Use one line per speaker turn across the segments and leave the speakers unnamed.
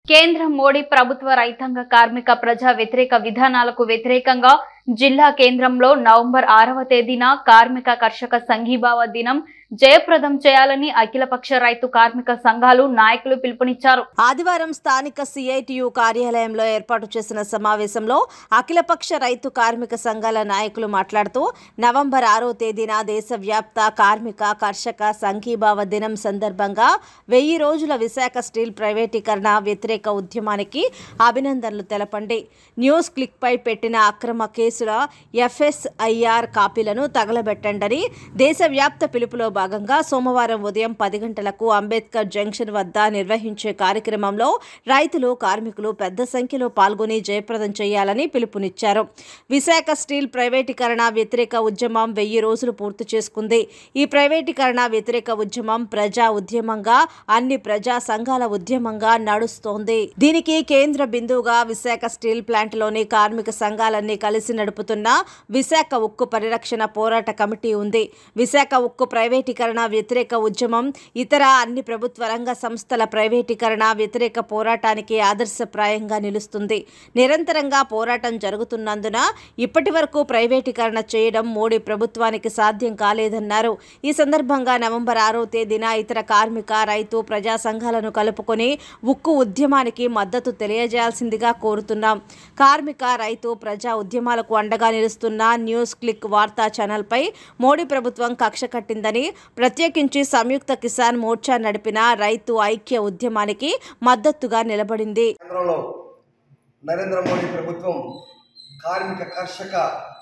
కేంద్ర మోడీ ప్రభుత్వ రైతాంగ కార్మిక ప్రజా వ్యతిరేక విధానాలకు వ్యతిరేకంగా జిల్లా కేంద్రంలో నవంబర్ ఆరవ తేదీన కార్మిక కర్షక సంఘీభావ దినం జయప్రదం చేయాలని అఖిలపక్ష రైతు కార్మిక సంఘాలు నాయకులు పిలుపునిచ్చారు
ఆదివారం స్థానిక సిఐటియు కార్యాలయంలో ఏర్పాటు చేసిన సమావేశంలో అఖిలపక్ష రైతు కార్మిక సంఘాల నాయకులు మాట్లాడుతూ నవంబర్ ఆరో తేదీన దేశవ్యాప్త కార్మిక కర్షక సంఘీభావ దినం సందర్భంగా వెయ్యి రోజుల విశాఖ స్టీల్ ప్రైవేటీకరణ వ్యతిరేక ఉద్యమానికి అభినందనలు తెలపండి న్యూస్ క్లిక్ పై పెట్టిన అక్రమ కేసుల ఎఫ్ఎస్ఐఆర్ కాపీలను తగలబెట్టండని దేశవ్యాప్త పిలుపులో భాగంగా సోమవారం ఉదయం పది గంటలకు అంబేద్కర్ జంక్షన్ వద్ద నిర్వహించే కార్యక్రమంలో రైతులు కార్మికులు పెద్ద సంఖ్యలో పాల్గొని జయప్రదం చేయాలని పిలుపునిచ్చారు విశాఖ స్టీల్ ప్రైవేటీకరణ వ్యతిరేక ఉద్యమం వెయ్యి రోజులు పూర్తి చేసుకుంది ఈ ప్రైవేటీకరణ వ్యతిరేక ఉద్యమం ప్రజా ఉద్యమంగా అన్ని ప్రజా సంఘాల ఉద్యమంగా నడుస్తోంది దీనికి కేంద్ర బిందువుగా విశాఖ స్టీల్ ప్లాంట్లోని కార్మిక సంఘాలన్నీ కలిసి నడుపుతున్న విశాఖ ఉక్కు పరిరక్షణ పోరాట కమిటీ ఉంది విశాఖ ఉక్కు ప్రైవేటీకరణ వ్యతిరేక ఉద్యమం ఇతర అన్ని ప్రభుత్వ రంగ సంస్థల ప్రైవేటీకరణ వ్యతిరేక పోరాటానికి ఆదర్శప్రాయంగా నిలుస్తుంది నిరంతరంగా పోరాటం జరుగుతున్నందున ఇప్పటి వరకు ప్రైవేటీకరణ చేయడం మోడీ ప్రభుత్వానికి సాధ్యం కాలేదన్నారు ఈ సందర్భంగా నవంబర్ ఆరో తేదీన ఇతర కార్మిక రైతు ప్రజా సంఘాలను కలుపుకొని ఉక్కు ఉద్యమానికి మద్దతు తెలియజేయాల్సిందిగా కోరుతున్నాం కార్మిక రైతు ప్రజా ఉద్యమాలకు అండగా నిలుస్తున్న న్యూస్ క్లిక్ వార్తా ఛానల్పై మోడీ ప్రభుత్వం కక్ష కట్టిందని ప్రత్యేకించి సంయుక్త కిసాన్ మోర్చా నడిపిన రైతు ఐక్య ఉద్యమానికి మద్దతుగా నిలబడింది
కేంద్రంలో నరేంద్ర మోడీ ప్రభుత్వం కార్మిక కర్షక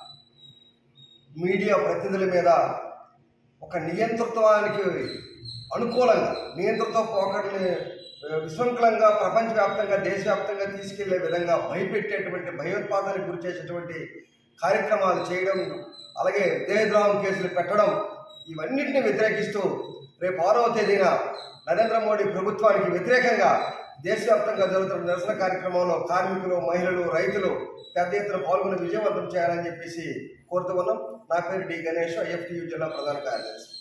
మీడియా ప్రతినిధుల మీద ఒక నియంతృత్వానికి అనుకూలంగా నియంతృత్వ పోకడని ఆ, విశృంఖలంగా ప్రపంచవ్యాప్తంగా దేశవ్యాప్తంగా తీసుకెళ్లే విధంగా భయపెట్టేటువంటి భయోత్పాదానికి గురి చేసేటువంటి కార్యక్రమాలు చేయడం అలాగే దేహద్రోహం కేసులు పెట్టడం ఇవన్నింటిని వ్యతిరేకిస్తూ రేపు ఆరవ తేదీన నరేంద్ర మోడీ ప్రభుత్వానికి వ్యతిరేకంగా దేశవ్యాప్తంగా జరుగుతున్న నిరసన కార్యక్రమంలో కార్మికులు మహిళలు రైతులు పెద్ద ఎత్తున పాల్గొని విజయవంతం చేయాలని చెప్పేసి కోరుతూ ఉన్నాం నా పేరు డి గణేష్ ఎఫ్టియు జిల్లా ప్రధాన కార్యదర్శి